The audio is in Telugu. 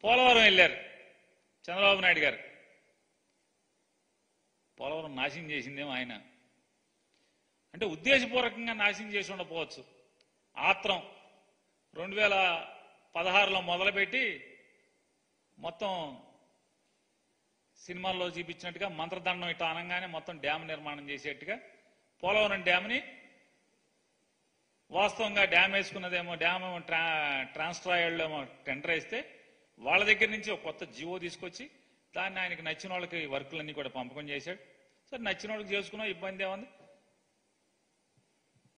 పోలవరం వెళ్ళారు చంద్రబాబు నాయుడు గారు పోలవరం నాశనం చేసిందేమో ఆయన అంటే ఉద్దేశపూర్వకంగా నాశనం చేసి ఉండకపోవచ్చు ఆత్రం రెండు వేల పదహారులో మొదలుపెట్టి మొత్తం సినిమాల్లో చూపించినట్టుగా మంత్రదండం ఇట్లా అనగానే మొత్తం డ్యామ్ నిర్మాణం చేసేట్టుగా పోలవరం డ్యామ్ని వాస్తవంగా డ్యామ్ వేసుకున్నదేమో డ్యామ్ ఏమో ట్రా ట్రాన్స్ట్రాయల్ ఏమో టెండర్ వేస్తే వాళ్ళ దగ్గర నుంచి ఒక కొత్త జీవో తీసుకొచ్చి దాన్ని ఆయనకి నచ్చిన వాళ్ళకి వర్కులన్నీ కూడా పంపకం చేశాడు సరే నచ్చిన వాళ్ళకి చేసుకున్నా ఇబ్బంది ఏముంది